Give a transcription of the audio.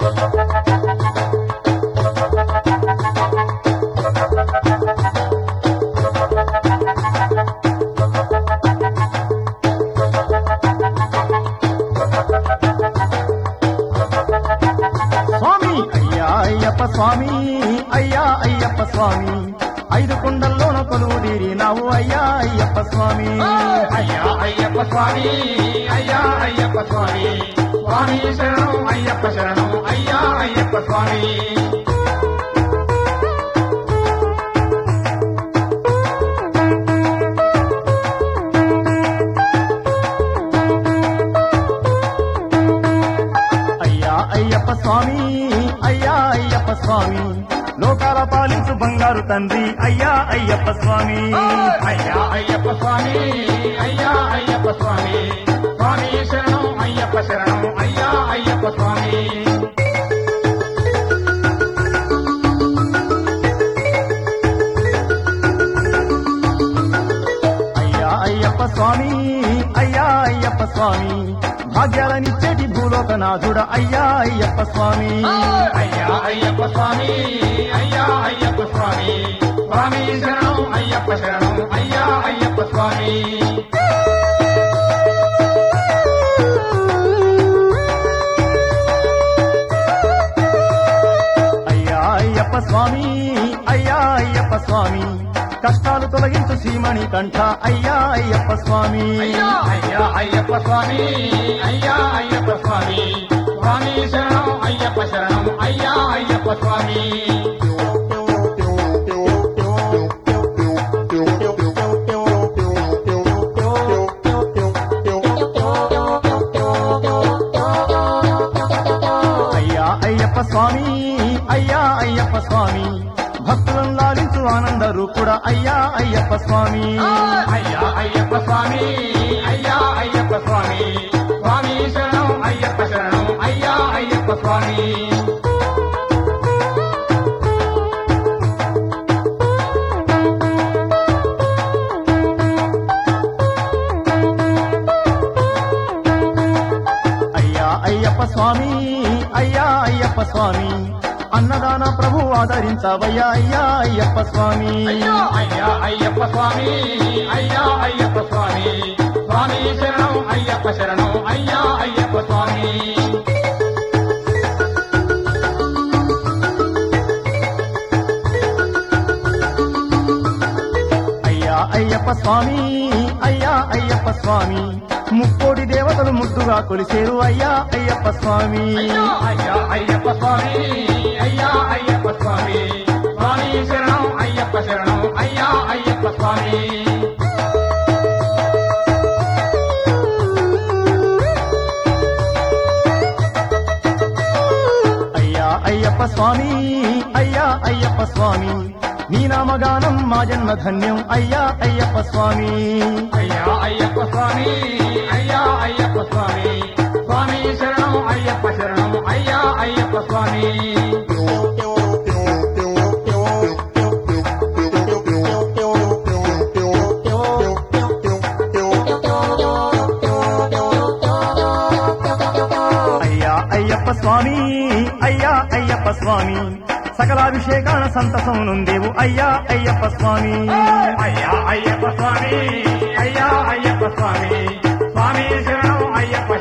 స్వామి అయ్యా అయ్యప్ప స్వామి అయ్యా అయ్యప్ప స్వామి ఐదు కొండల్లోన కొలువు తీరినావు అయ్యా అయ్యప్ప స్వామి అయ్యా అయ్యప్ప స్వామి అయ్యా అయ్యప్ప స్వామి స్వామి శరణం అయ్యప్ప శరణం అయ్యా అయ్యప్ప స్వామి అయ్యా అయ్యప్ప స్వామి అయ్యా అయ్యప్ప స్వామి లోకాల పాలించు బంగారు తండ్రి అయ్యా అయ్యప్ప స్వామి అయ్యా అయ్యప్ప స్వామి అయ్యా అయ్యప్ప స్వామి స్వామి శరణం అయ్యప్ప శరణం అయ్యా అయ్యప్ప స్వామి అయ్యా అయ్యప్ప స్వామి అయ్యా అయ్యప్ప స్వామి భాగ్యాలనిచ్చేటి భూలోకనాథుడ అయ్యా అయ్యప్ప స్వామి అయ్యా అయ్యప్ప స్వామి అయ్యా అయ్యప్ప స్వామి స్వామి శరణం అయ్యప్ప శరణం అయ్యా అయ్యప్ప స్వామి అయ్యా అయ్యప్ప స్వామి అయ్యా అయ్యప్ప స్వామి కష్టాలు తొలగించు సీమణి కంఠ అయ్యా అయ్యప్ప స్వామి అయ్యా అయ్యా అయ్యప్ప స్వామి అయ్యా అయ్యప్ప స్వామి స్వామి శరణం అయ్యప్ప శరణం అయ్యా అయ్యప్ప స్వామి అయ్యా అయ్యప్ప స్వామి అయ్యా అయ్యప్ప స్వామి భక్తులను లాలించు ఆనంద రూపుడ అయ్యా అయ్యప్ప స్వామి అయ్యా అయ్యప్ప స్వామి అయ్యా అయ్యప్ప స్వామి స్వామి శరణం అయ్యప్ప శరణం అయ్యా అయ్యప్ప స్వామి అయ్యా అయ్యప్ప స్వామి అయ్యా అయ్యప్ప స్వామి అన్నదాన ప్రభు ఆదరించవయ్యా అయ్యా అయ్యప్ప స్వామి అయ్యా అయ్యా అయ్యప్ప స్వామి అయ్యా అయ్యప్ప స్వామి స్వామి శరణం అయ్యప్ప శరణం అయ్యా అయ్యప్ప స్వామి అయ్యా అయ్యప్ప స్వామి అయ్యా అయ్యప్ప స్వామి ముక్కోడి దేవతలు ముద్దుగా కొలిసేరు అయ్యా అయ్యప్ప స్వామి అయ్యా అయ్యా అయ్యప్ప స్వామి అయ్యా అయ్యప్ప స్వామి స్వామి శరణం అయ్యప్ప శరణం అయ్యా అయ్యప్ప స్వామి అయ్యా అయ్యప్ప స్వామి అయ్యా అయ్యప్ప స్వామి నీ నామగానం మా జన్మ ధన్యం అయ్యా అయ్యప్ప స్వామి అయ్యా అయ్యప్ప స్వామి అయ్యా అయ్యప్ప స్వామి స్వామి శరణం అయ్యప్ప శరణం అయ్యా అయ్యప్ప స్వామి అయ్యా అయ్యప్ప స్వామి అయ్యా అయ్యప్ప స్వామి సకలాభిషేకాన సంతసం నుందేవు అయ్యా అయ్యప్ప స్వామి అయ్యా అయ్యప్ప స్వామి అయ్యా అయ్యప్ప స్వామి స్వామి శరణం అయ్యప్ప